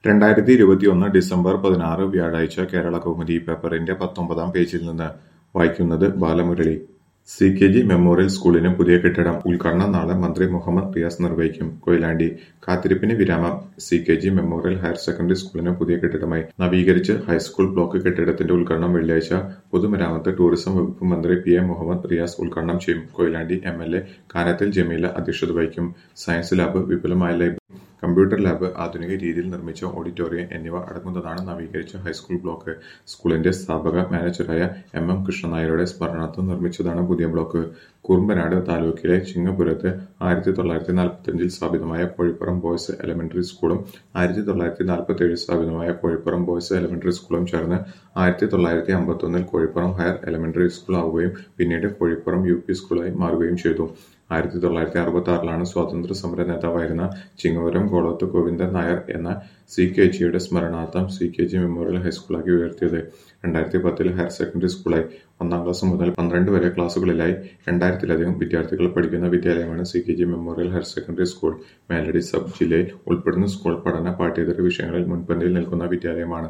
രണ്ടായിരത്തി ഇരുപത്തിയൊന്ന് ഡിസംബർ പതിനാറ് വ്യാഴാഴ്ച കേരള കൗമുദി പേപ്പറിന്റെ പത്തൊമ്പതാം പേജിൽ നിന്ന് വായിക്കുന്നത് Balamurali C K G memorial സ്കൂളിന് പുതിയ കെട്ടിടം ഉദ്ഘാടനം നാളെ മന്ത്രി മുഹമ്മദ് റിയാസ് നിർവഹിക്കും കൊയിലാണ്ടി കാത്തിരിപ്പിന് വിരാമം C K G memorial higher secondary സ്കൂളിന് പുതിയ കെട്ടിടമായി നവീകരിച്ച് ഹൈസ്കൂൾ ബ്ലോക്ക് കെട്ടിടത്തിന്റെ ഉദ്ഘാടനം വെള്ളിയാഴ്ച പൊതുമരാമത്ത് ടൂറിസം വകുപ്പ് മന്ത്രി പി എ മുഹമ്മദ് റിയാസ് ഉദ്ഘാടനം ചെയ്യും Koyilandy M L A Kanathil Jameela അധ്യക്ഷത വഹിക്കും സയൻസ് ലാബ് വിപുലമായ ലൈബ്രറി കമ്പ്യൂട്ടർ ലാബ് ആധുനിക രീതിയിൽ നിർമ്മിച്ച ഓഡിറ്റോറിയം എന്നിവ അടങ്ങുന്നതാണ് നവീകരിച്ച ഹൈസ്കൂൾ ബ്ലോക്ക് സ്കൂളിന്റെ സ്ഥാപക മാനേജറായ എം എം കൃഷ്ണനായരുടെ സ്മരണാർത്ഥം നിർമ്മിച്ചതാണ് പുതിയ ബ്ലോക്ക് കുറുമ്പനാട് താലൂക്കിലെ ചിങ്ങപുരത്ത് ആയിരത്തി തൊള്ളായിരത്തി നാൽപ്പത്തിയഞ്ചിൽ സ്ഥാപിതമായ കോഴിപ്പുറം ബോയ്സ് എലമെന്ററി സ്കൂളും ആയിരത്തി തൊള്ളായിരത്തി നാൽപ്പത്തിയേഴിൽ സ്ഥാപിതമായ കോഴിപ്പുറം ബോയ്സ് എലമെന്ററി സ്കൂളും ചേർന്ന് ആയിരത്തി തൊള്ളായിരത്തി അമ്പത്തൊന്നിൽ കോഴിപ്പുറം ഹയർ എലമെന്ററി സ്കൂൾ ആവുകയും പിന്നീട് കോഴിപ്പുറം യു പി സ്കൂളായി മാറുകയും ചെയ്തു ആയിരത്തി തൊള്ളായിരത്തി അറുപത്തി ആറിലാണ് സ്വാതന്ത്ര്യ സമര നേതാവായിരുന്ന ചിങ്ങവരം കോളത്ത് ഗോവിന്ദൻ നായർ എന്ന സി കെ ജിയുടെ സ്മരണാർത്ഥം സി കെ ജി മെമ്മോറിയൽ ഹൈസ്കൂളാക്കി ഉയർത്തിയത് രണ്ടായിരത്തി പത്തിൽ ഹയർ സെക്കൻഡറി സ്കൂളായി ഒന്നാം ക്ലാസ് മുതൽ പന്ത്രണ്ട് വരെ ക്ലാസുകളിലായി രണ്ടായിരത്തിലധികം വിദ്യാർത്ഥികൾ പഠിക്കുന്ന വിദ്യാലയമാണ് C K G memorial higher secondary school Meladi sub ജില്ലയിൽ ഉൾപ്പെടുന്ന സ്കൂൾ പഠന പാഠ്യേതര വിഷയങ്ങളിൽ മുൻപന്തിയിൽ നിൽക്കുന്ന വിദ്യാലയമാണ്